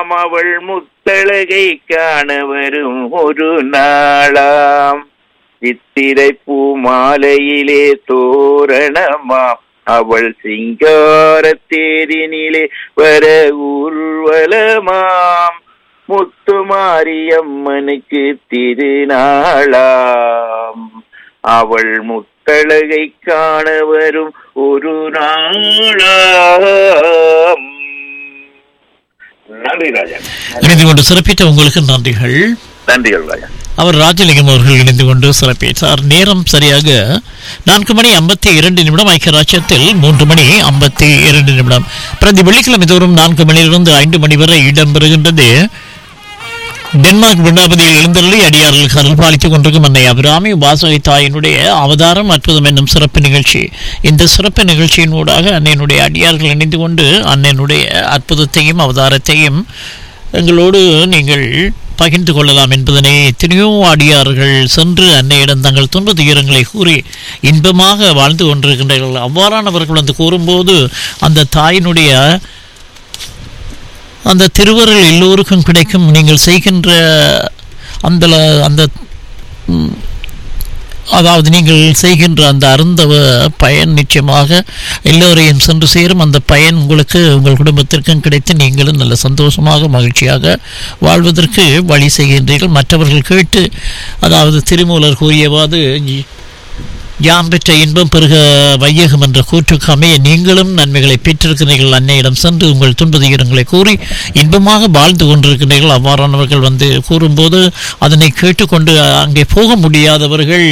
ஆம் அவள் முத்தழகை காண வரும் ஒரு நாளாம் சித்திரை பூ மாலையிலே தோரணமாம் அவள் சிங்கார தேரினிலே வர ஊர்வலமாம் முத்துமாரியம்மனுக்கு திருநாளாம் அவள் முத்தழகை காண வரும் ஒரு நாளாம் நன்றி ராஜா இணைந்து கொண்டு சிறப்பித்த உங்களுக்கு நன்றிகள் நன்றிகள் ராஜா அவர் ராஜலிங்கம் அவர்கள் இணைந்து கொண்டு சிறப்பித்தார் நேரம் சரியாக நான்கு மணி ஐம்பத்தி இரண்டு நிமிடம் ஐக்கிய ராஜ்யத்தில் மூன்று மணி ஐம்பத்தி இரண்டு நிமிடம் பிரதி வெள்ளிக்கிழமை தோறும் நான்கு மணியிலிருந்து ஐந்து மணி வரை இடம்பெறுகின்றது டென்மார்க் விண்ணாபதியில் எழுந்தருளி அடியார்களுக்கு அருள் பாலித்துக் கொண்டிருக்கும் அன்னை அபிராமி வாசகை தாயினுடைய அவதாரம் அற்புதம் என்னும் சிறப்பு நிகழ்ச்சி இந்த சிறப்பு நிகழ்ச்சியின் ஊடாக அன்னையினுடைய அடியார்கள் இணைந்து கொண்டு அன்னையினுடைய அற்புதத்தையும் அவதாரத்தையும் எங்களோடு நீங்கள் பகிர்ந்து கொள்ளலாம் என்பதனை எத்தனையோ அடியார்கள் சென்று அன்னையிடம் தங்கள் துன்ப துயரங்களை கூறி இன்பமாக வாழ்ந்து கொண்டிருக்கின்றார்கள் அவ்வாறானவர்கள் வந்து கூறும்போது அந்த தாயினுடைய அந்த திருவருள் எல்லோருக்கும் கிடைக்கும் நீங்கள் செய்கின்ற அந்த அந்த ம், அதாவது நீங்கள் செய்கின்ற அந்த அருந்தவ பயன் நிச்சயமாக எல்லோரையும் சென்று சேரும் அந்த பயன் உங்களுக்கு உங்கள் குடும்பத்திற்கும் கிடைத்து நீங்களும் நல்ல சந்தோஷமாக மகிழ்ச்சியாக வாழ்வதற்கு வழி செய்கின்றீர்கள் மற்றவர்கள் கேட்டு அதாவது திருமூலர் கூறியவாது யாம் பெற்ற இன்பம் பெருக வையகம் என்ற கூற்றுக்கு அமைய நீங்களும் நன்மைகளை பெற்றிருக்கிறீர்கள் அன்னையிடம் சென்று உங்கள் துன்பதுயரங்களை கூறி இன்பமாக வாழ்ந்து கொண்டிருக்கிறீர்கள் அவ்வாறானவர்கள் வந்து கூறும்போது அதனை கேட்டுக்கொண்டு அங்கே போக முடியாதவர்கள்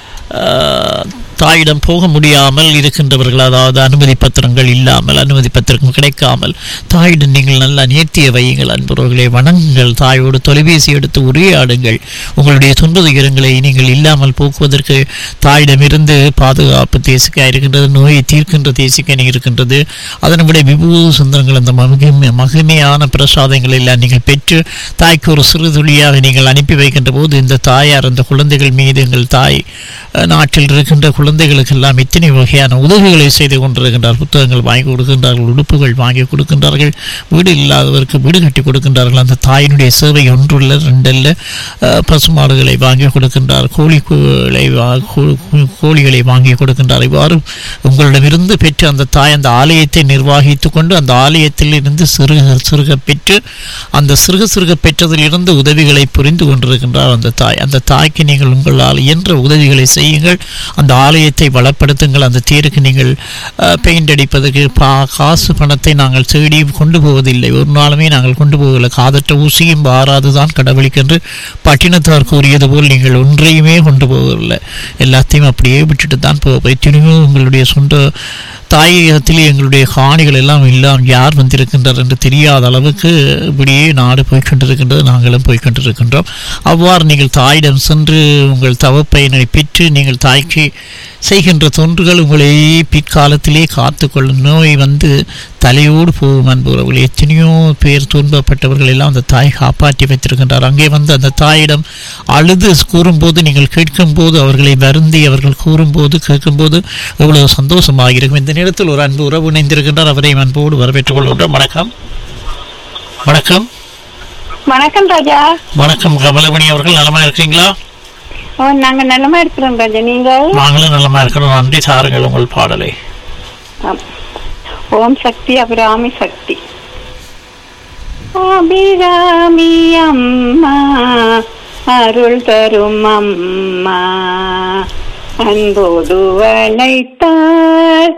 ஆஹ், தாயிடம் போக முடியாமல் இருக்கின்றவர்கள் அதாவது அனுமதி பத்திரங்கள் இல்லாமல் அனுமதி பத்திரம் கிடைக்காமல் தாயிடம் நீங்கள் நல்ல நேர்த்திய வையுங்கள் அன்புறவர்களை வணங்குங்கள் தாயோடு தொலைபேசி எடுத்து உரையாடுங்கள் உங்களுடைய துன்ப துயரங்களை நீங்கள் இல்லாமல் போக்குவதற்கு தாயிடமிருந்து பாதுகாப்பு தேசிக்காய் இருக்கின்றது நோயை தீர்க்கின்ற தேசிக்கனி இருக்கின்றது அதனை விட விபூ சுந்தரங்கள் அந்த மகிமை மகிமையான பிரசாதங்கள் எல்லாம் நீங்கள் பெற்று தாய்க்கு ஒரு சிறு துளியாக நீங்கள் அனுப்பி வைக்கின்ற போது இந்த தாயார் அந்த குழந்தைகள் மீது எங்கள் தாய் அஹ், நாட்டில் இருக்கின்ற குழந்தைகளுக்கெல்லாம் இத்தனை வகையான உதவிகளை செய்து கொண்டிருக்கின்றார் புத்தகங்கள் வாங்கி கொடுக்கின்றார்கள் உடுப்புகள் வாங்கி கொடுக்கின்றார்கள் வீடு இல்லாதவருக்கு வீடு கட்டி கொடுக்கின்றார்கள் அந்த தாயினுடைய சேவை ஒன்றுள்ள ரெண்டல்ல அஹ், பசுமாடுகளை வாங்கி கொடுக்கின்றார் கோழிகளை வா- கோ- கோ- கோழிகளை வாங்கி கொடுக்கின்றார் இவ்வாறு உங்களிடமிருந்து பெற்று அந்த தாய் அந்த ஆலயத்தை நிர்வகித்துக் கொண்டு அந்த ஆலயத்தில் இருந்து சிறுக சிறுக பெற்று அந்த சிறுக சிறுக பெற்றதிலிருந்து உதவிகளை புரிந்து கொண்டிருக்கின்றார் அந்த தாய் அந்த தாய்க்கு நீங்கள் உங்களால் இயன்ற உதவிகளை செய்யுங்கள் அந்த ஆலயத்தை வளப்படுத்துங்கள் அந்த தேருக்கு நீங்கள் பெயிண்ட் அடிப்பதற்கு பா காசு பணத்தை நாங்கள் தேடி கொண்டு போவதில்லை ஒரு நாளுமே நாங்கள் கொண்டு போவதில்லை காதற்ற ஊசியும் பாராதுதான் கடவுளுக்கென்று பட்டினத்தார் கூறியது போல் நீங்கள் ஒன்றையுமே கொண்டு போவதில்லை எல்லாத்தையும் அப்படியே விட்டுட்டு தான் போவோம் எத்தனையோ உங்களுடைய சொந்த தாயகத்தில் எங்களுடைய காணிகள் எல்லாம் இல்லாமல் யார் வந்திருக்கின்றார் என்று தெரியாத அளவுக்கு இப்படியே நாடு போய்க்கொண்டிருக்கின்றது நாங்களும் போய்க்கொண்டிருக்கின்றோம் அவ்வாறு நீங்கள் தாயிடம் சென்று உங்கள் தவப்பயனை பெற்று நீங்கள் தாய்க்கு செய்கின்ற தொன்றுகள் உங்களை பிற்காலத்திலே காத்துக்கொள்ளும் நோய் வந்து தலையோடு போகும் அன்புறவர்கள் எத்தனையோ பேர் துன்பப்பட்டவர்கள் எல்லாம் அந்த தாய் காப்பாற்றி வைத்திருக்கின்றார் அங்கே வந்து அந்த தாயிடம் அழுது கூறும்போது நீங்கள் கேட்கும்போது அவர்களை வருந்தி அவர்கள் கூறும்போது கேட்கும்போது எவ்வளவு சந்தோஷமாக இருக்கும் இந்த நேரத்தில் ஒரு அன்பு உறவு இணைந்திருக்கின்றார் அவரை அன்போடு வரவேற்றுக் கொள்கின்றோம் வணக்கம் வணக்கம் வணக்கம் ராஜா வணக்கம் கமலமணி அவர்கள் நலமா இருக்கீங்களா ஓ நாங்க நல்லமா இருக்கிறோம் ராஜா நீங்கள் நாங்களும் நலமா இருக்கிறோம் நன்றி சாருங்கள் உங்கள் பாடலை ஆம். ஓம் சக்தி அபிராமி சக்தி அபிராமி அம்மா அருள் தரும் அம்மா அன்போடு வளைத்தாய்